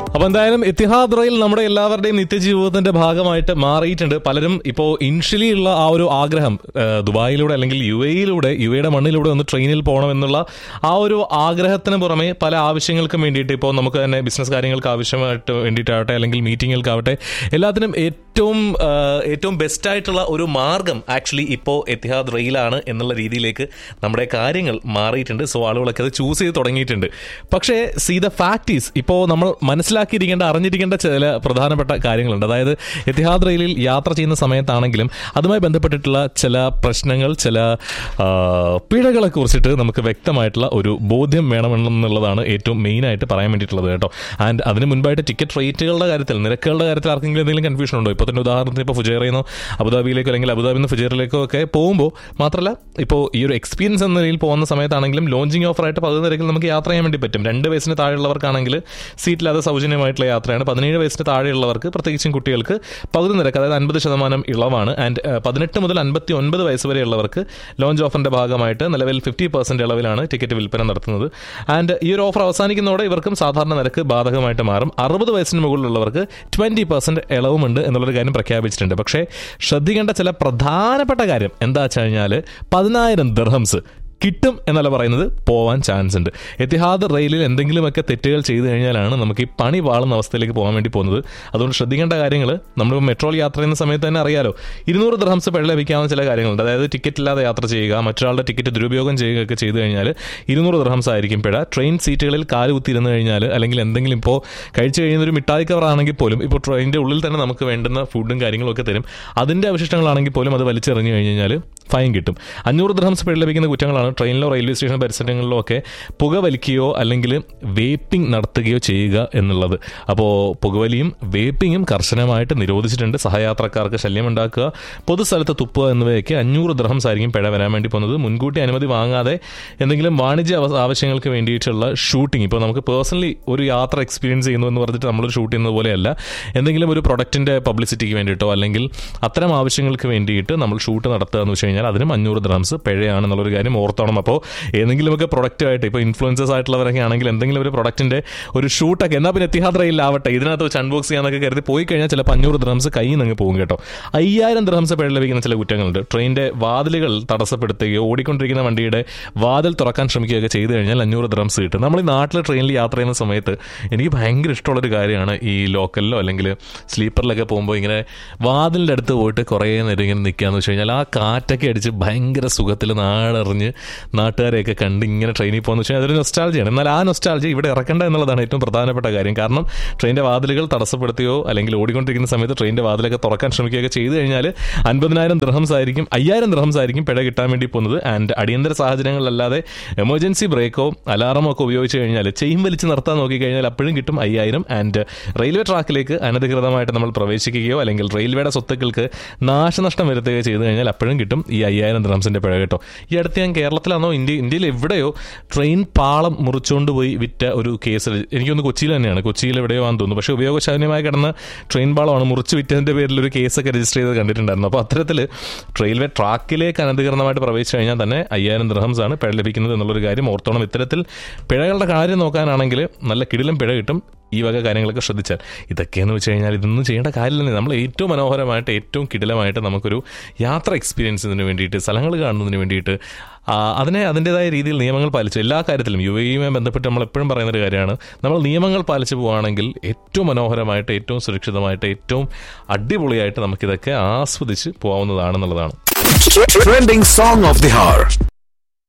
അപ്പൊ എന്തായാലും Etihad rail നമ്മുടെ എല്ലാവരുടെയും നിത്യജീവിതത്തിന്റെ ഭാഗമായിട്ട് മാറിയിട്ടുണ്ട് പലരും ഇപ്പോൾ ഇനിഷ്യലി ഉള്ള ആ ഒരു ആഗ്രഹം ആ, ദുബായിലൂടെ അല്ലെങ്കിൽ യു എയിലൂടെ യു എയുടെ മണ്ണിലൂടെ ഒന്ന് ട്രെയിനിൽ പോകണം എന്നുള്ള ആ ഒരു ആഗ്രഹത്തിന് പുറമെ പല ആവശ്യങ്ങൾക്കും വേണ്ടിയിട്ട് ഇപ്പോൾ നമുക്ക് തന്നെ ബിസിനസ് കാര്യങ്ങൾക്ക് ആവശ്യമായിട്ട് വേണ്ടിയിട്ടാവട്ടെ അല്ലെങ്കിൽ മീറ്റിങ്ങുകൾക്കാവട്ടെ എല്ലാത്തിനും ഏറ്റവും ആ, ഏറ്റവും ബെസ്റ്റ് ആയിട്ടുള്ള ഒരു മാർഗം ആക്ച്വലി ഇപ്പോൾ എത്തിഹാദ് റെയിലാണ് എന്നുള്ള രീതിയിലേക്ക് നമ്മുടെ കാര്യങ്ങൾ മാറിയിട്ടുണ്ട് സോ ആളുകളൊക്കെ അത് ചൂസ് ചെയ്ത് തുടങ്ങിയിട്ടുണ്ട് പക്ഷേ സി ദ ഫാക്ടീസ് ഇപ്പോൾ നമ്മൾ മനസ്സിലാക്കിയിരിക്കേണ്ട അറിഞ്ഞിരിക്കേണ്ട ചില പ്രധാനപ്പെട്ട കാര്യങ്ങളുണ്ട് അതായത് എത്തിഹാദ് റെയിലിൽ യാത്ര ചെയ്യുന്ന സമയത്താണെങ്കിലും അതുമായി ബന്ധപ്പെട്ടിട്ടുള്ള ചില പ്രശ്നങ്ങൾ ചില ആ, പിഴകളെ കുറിച്ചിട്ട് നമുക്ക് വ്യക്തമായിട്ടുള്ള ഒരു ബോധ്യം വേണമെന്നുള്ളതാണ് ഏറ്റവും മെയിനായിട്ട് പറയാൻ വേണ്ടിയിട്ടുള്ളത് കേട്ടോ ആൻഡ് അതിന് മുൻപായിട്ട് ടിക്കറ്റ് റേറ്റുകളുടെ കാര്യത്തിൽ നിരക്കുകളുടെ കാര്യത്തിൽ ആർക്കെങ്കിലും എന്തെങ്കിലും കൺഫ്യൂഷൻ ഉണ്ടോ ഇപ്പോൾ തന്നെ ഉദാഹരണത്തിന് ഇപ്പോൾ ഫുജേറയിൽ നിന്നോ അബുദാബിയിലേക്കോ അല്ലെങ്കിൽ അബുദാബിയിൽ നിന്ന് ഫുജേറിലേക്കോ ഒക്കെ പോകുമ്പോൾ മാത്രമല്ല ഇപ്പോൾ ഈ ഒരു എക്സ്പീരിയൻസ് എന്ന നിലയിൽ പോകുന്ന സമയത്താണെങ്കിലും ലോഞ്ചിങ് ഓഫറായിട്ട് പകുതി നിരക്കിൽ നമുക്ക് യാത്ര ചെയ്യാൻ വേണ്ടി പറ്റും രണ്ട് വയസ്സിന് താഴെയുള്ളവർക്കാണെങ്കിൽ സീറ്റില്ലാതെ സൗജന്യമായിട്ടുള്ള യാത്രയാണ് പതിനേഴ് വയസ്സിന് താഴെയുള്ളവർക്ക് പ്രത്യേകിച്ചും കുട്ടികൾക്ക് പകുതി നിരക്ക് അതായത് അൻപത് ശതമാനം ഇളവാണ് ആൻഡ് പതിനെട്ട് മുതൽ അൻപത്തി ഒൻപത് വയസ്സ് വരെയുള്ളവർക്ക് ലോഞ്ച് ഓഫറിന്റെ ഭാഗമായിട്ട് നിലവിൽ ഫിഫ്റ്റി പെർസെന്റ് ഇളവിലാണ് ടിക്കറ്റ് വിൽപ്പന നടത്തുന്നത് ആൻഡ് ഈ ഒരു ഓഫർ അവസാനിക്കുന്നതോടെ ഇവർക്കും സാധാരണ നിരക്ക് ബാധകമായിട്ട് മാറും അറുപത് വയസ്സിന് മുകളിലുള്ളവർക്ക് ട്വന്റി പെർസെന്റ് ഇളവുമുണ്ട് എന്നുള്ളൊരു കാര്യം പ്രഖ്യാപിച്ചിട്ടുണ്ട് പക്ഷേ ശ്രദ്ധിക്കേണ്ട ചില പ്രധാനപ്പെട്ട കാര്യം എന്താ വെച്ച് കഴിഞ്ഞാൽ പതിനായിരം ദർഹംസ് കിട്ടും എന്നല്ല പറയുന്നത് പോവാൻ ചാൻസ് ഉണ്ട് എത്തിഹാദ് റെയിലിൽ എന്തെങ്കിലുമൊക്കെ തെറ്റുകൾ ചെയ്തു കഴിഞ്ഞാലാണ് നമുക്ക് ഈ പണി വാളുന്ന അവസ്ഥയിലേക്ക് പോകാൻ വേണ്ടി പോകുന്നത് അതുകൊണ്ട് ശ്രദ്ധിക്കേണ്ട കാര്യങ്ങൾ നമ്മൾ മെട്രോൾ യാത്ര ചെയ്യുന്ന സമയത്ത് തന്നെ അറിയാലോ ഇരുന്നൂറ് ദർഹംസ് പിഴ ലഭിക്കാവുന്ന ചില കാര്യങ്ങളുണ്ട് അതായത് ടിക്കറ്റ് ഇല്ലാതെ യാത്ര ചെയ്യുക മറ്റൊരാളുടെ ടിക്കറ്റ് ദുരുപയോഗം ചെയ്യുകയൊക്കെ ചെയ്തു കഴിഞ്ഞാൽ ഇരുന്നൂറ് ദർഹംസ് ആയിരിക്കും പിഴ ട്രെയിൻ സീറ്റുകളിൽ കാല് കുത്തിയിരുന്ന് കഴിഞ്ഞാൽ അല്ലെങ്കിൽ എന്തെങ്കിലും ഇപ്പോൾ കഴിച്ചു കഴിയുന്ന ഒരു മിഠായി കവർ ആണെങ്കിൽ പോലും ഇപ്പോൾ ട്രെയിനിൻ്റെ ഉള്ളിൽ തന്നെ നമുക്ക് വേണ്ടുന്ന ഫുഡും കാര്യങ്ങളും ഒക്കെ തരും അതിൻ്റെ അവശിഷ്ടങ്ങളാണെങ്കിൽ പോലും അത് വലിച്ചെറിഞ്ഞു കഴിഞ്ഞ് കഴിഞ്ഞാൽ ഫൈൻ കിട്ടും അഞ്ഞൂറ് ദർഹംസ് പിഴ ലഭിക്കുന്ന കുറ്റങ്ങളാണ് ട്രെയിനിലോ റെയിൽവേ സ്റ്റേഷൻ പരിസരങ്ങളിലോ ഒക്കെ പുക വലിക്കുകയോ അല്ലെങ്കിൽ വേപ്പിംഗ് നടത്തുകയോ ചെയ്യുക എന്നുള്ളത് അപ്പോൾ പുകവലിയും വേപ്പിങ്ങും കർശനമായിട്ട് നിരോധിച്ചിട്ടുണ്ട് സഹയാത്രക്കാർക്ക് ശല്യമുണ്ടാക്കുക പൊതുസ്ഥലത്ത് തുപ്പുക എന്നിവയൊക്കെ അഞ്ഞൂറ് ദർഹംസ് ആയിരിക്കും പിഴ വരാൻ വേണ്ടി പോകുന്നത് മുൻകൂട്ടി അനുമതി വാങ്ങാതെ എന്തെങ്കിലും വാണിജ്യ അവ- ആവശ്യങ്ങൾക്ക് വേണ്ടിയിട്ടുള്ള ഷൂട്ടിംഗ് ഇപ്പോൾ നമുക്ക് പേഴ്സണലി ഒരു യാത്ര എക്സ്പീരിയൻസ് ചെയ്യുന്നു എന്ന് പറഞ്ഞിട്ട് നമ്മളൊരു ഷൂട്ട് ചെയ്യുന്നത് പോലെയല്ല എന്തെങ്കിലും ഒരു പ്രൊഡക്റ്റിന്റെ പബ്ലിസിറ്റിക്ക് വേണ്ടിയിട്ടോ അല്ലെങ്കിൽ അത്തരം ആവശ്യങ്ങൾക്ക് വേണ്ടിയിട്ട് നമ്മൾ ഷൂട്ട് നടത്തുക എന്ന് വെച്ച് കഴിഞ്ഞാൽ അതിനും അഞ്ഞൂറ് ദ്രംസ് പിഴയാണെന്നുള്ളൊരു കാര്യം ഓർത്തോണം അപ്പോൾ ഏതെങ്കിലുമൊക്കെ പ്രൊഡക്റ്റായിട്ട് ഇപ്പോൾ ഇൻഫ്ലുവൻസേഴ്സ് ആയിട്ടുള്ളവരൊക്കെ ആണെങ്കിൽ എന്തെങ്കിലും ഒരു പ്രൊഡക്റ്റിന്റെ ഒരു ഷൂട്ടൊക്കെ എന്നാൽ പിന്നെ എത്തിഹാദ്രയിലാവട്ടെ ഇതിനകത്ത് വെച്ച് അൺബോക്സ് ചെയ്യാന്നൊക്കെ കരുതി പോയി കഴിഞ്ഞാൽ ചിലപ്പോൾ അഞ്ഞൂറ് ദ്രംസ് കയ്യിൽ നിന്ന് പോകും കേട്ടോ അയ്യായിരം ദ്രംസ് പിഴ ലഭിക്കുന്ന ചില കുറ്റങ്ങളുണ്ട് ട്രെയിനിന്റെ വാതിലുകൾ തടസ്സപ്പെടുത്തുകയോ ഓടിക്കൊണ്ടിരിക്കുന്ന വണ്ടിയുടെ വാതിൽ തുറക്കാൻ ശ്രമിക്കുകയൊക്കെ ചെയ്തു കഴിഞ്ഞാൽ അഞ്ഞൂറ് ദ്രംസ് കിട്ടും നമ്മൾ ഈ നാട്ടിൽ ട്രെയിനിൽ യാത്ര ചെയ്യുന്ന സമയത്ത് എനിക്ക് ഭയങ്കര ഇഷ്ടമുള്ളൊരു കാര്യമാണ് ഈ ലോക്കലിലോ അല്ലെങ്കിൽ സ്ലീപ്പറിലൊക്കെ പോകുമ്പോൾ ഇങ്ങനെ വാതിലിൻ്റെ അടുത്ത് പോയിട്ട് കുറേ നേരം ഇങ്ങനെ നിൽക്കുകയെന്ന് വെച്ച് കഴിഞ്ഞാൽ ആ കാറ്റൊക്കെ അടിച്ച് ഭയങ്കര സുഖത്തിൽ നാടറിഞ്ഞ് നാട്ടുകാരെയൊക്കെ കണ്ട് ഇങ്ങനെ ട്രെയിനിൽ പോകുന്ന വെച്ചാൽ അതൊരു നൊസ്റ്റാൾജിയാണ് എന്നാൽ ആ നൊസ്റ്റാൾജി ഇവിടെ ഇറക്കേണ്ട എന്നുള്ളതാണ് ഏറ്റവും പ്രധാനപ്പെട്ട കാര്യം കാരണം ട്രെയിനിൻ്റെ വാതിലുകൾ തടസ്സപ്പെടുത്തുകയോ അല്ലെങ്കിൽ ഓടിക്കൊണ്ടിരിക്കുന്ന സമയത്ത് ട്രെയിനിൻ്റെ വാതിലൊക്കെ തുറക്കാൻ ശ്രമിക്കുകയൊക്കെ ചെയ്തു കഴിഞ്ഞാൽ അൻപതിനായിരം ദൃഹംസ് ആയിരിക്കും അയ്യായിരം ദൃഹംസ് ആയിരിക്കും പിഴ കിട്ടാൻ വേണ്ടി പോകുന്നത് ആൻഡ് അടിയന്തര സാഹചര്യങ്ങളിലല്ലാതെ എമർജൻസി ബ്രേക്കോ അലാറമോ ഒക്കെ ഉപയോഗിച്ച് കഴിഞ്ഞാൽ ചെയിൻ വലിച്ച് നിർത്താൻ നോക്കിക്കഴിഞ്ഞാൽ അപ്പോഴും കിട്ടും അയ്യായിരം ആൻഡ് റെയിൽവേ ട്രാക്കിലേക്ക് അനധികൃതമായിട്ട് നമ്മൾ പ്രവേശിക്കുകയോ അല്ലെങ്കിൽ റെയിൽവേയുടെ സ്വത്തുക്കൾക്ക് നാശനഷ്ടം വരുത്തുകയോ ചെയ്തു കഴിഞ്ഞാൽ അപ്പോഴും കിട്ടും ഈ അയ്യായിരം ദ്രംസിന്റെ പിഴ കേട്ടോ ഈ അടുത്ത് ഞാൻ കേരളത്തിലാണോ ഇന്ത്യ ഇന്ത്യയിൽ എവിടെയോ ട്രെയിൻ പാളം മുറിച്ചുകൊണ്ട് പോയി വിറ്റ ഒരു കേസ് എനിക്കൊന്ന് കൊച്ചിയിൽ തന്നെയാണ് കൊച്ചിയിൽ എവിടെയോ ആണെന്ന് തോന്നുന്നു പക്ഷേ ഉപയോഗശൂന്യമായി കിടന്ന ട്രെയിൻ പാളമാണ് മുറിച്ച് വിറ്റതിന്റെ പേരിൽ ഒരു കേസൊക്കെ രജിസ്റ്റർ ചെയ്ത് കണ്ടിട്ടുണ്ടായിരുന്നു അപ്പോൾ അത്തരത്തിൽ റെയിൽവേ ട്രാക്കിലേക്ക് അനധികൃതമായിട്ട് പ്രവേശിച്ചു കഴിഞ്ഞാൽ തന്നെ അയ്യായിരം ദ്രഹംസ് ആണ് പിഴ ലഭിക്കുന്നത് എന്നുള്ളൊരു കാര്യം ഓർത്തോണം ഇത്തരത്തിൽ പിഴകളുടെ കാര്യം നോക്കാനാണെങ്കിൽ നല്ല കിടിലം പിഴ കിട്ടും ഈ വക കാര്യങ്ങളൊക്കെ ശ്രദ്ധിച്ചാൽ ഇതൊക്കെയെന്ന് വെച്ച് കഴിഞ്ഞാൽ ഇതൊന്നും ചെയ്യേണ്ട കാര്യമില്ല നമ്മൾ ഏറ്റവും മനോഹരമായിട്ട് ഏറ്റവും കിടിലമായിട്ട് നമുക്കൊരു യാത്ര എക്സ്പീരിയൻസിന് വേണ്ടിയിട്ട് സ്ഥലങ്ങൾ കാണുന്നതിന് വേണ്ടിയിട്ട് ആ, അതിനെ അതിൻ്റെതായ രീതിയിൽ നിയമങ്ങൾ പാലിച്ചു എല്ലാ കാര്യത്തിലും യു എയുമായി ബന്ധപ്പെട്ട് നമ്മൾ എപ്പോഴും പറയുന്ന ഒരു കാര്യമാണ് നമ്മൾ നിയമങ്ങൾ പാലിച്ചു പോവുകയാണെങ്കിൽ ഏറ്റവും മനോഹരമായിട്ട് ഏറ്റവും സുരക്ഷിതമായിട്ട് ഏറ്റവും അടിപൊളിയായിട്ട് നമുക്കിതൊക്കെ ആസ്വദിച്ച് പോകാവുന്നതാണെന്നുള്ളതാണ് Trending song of the hour.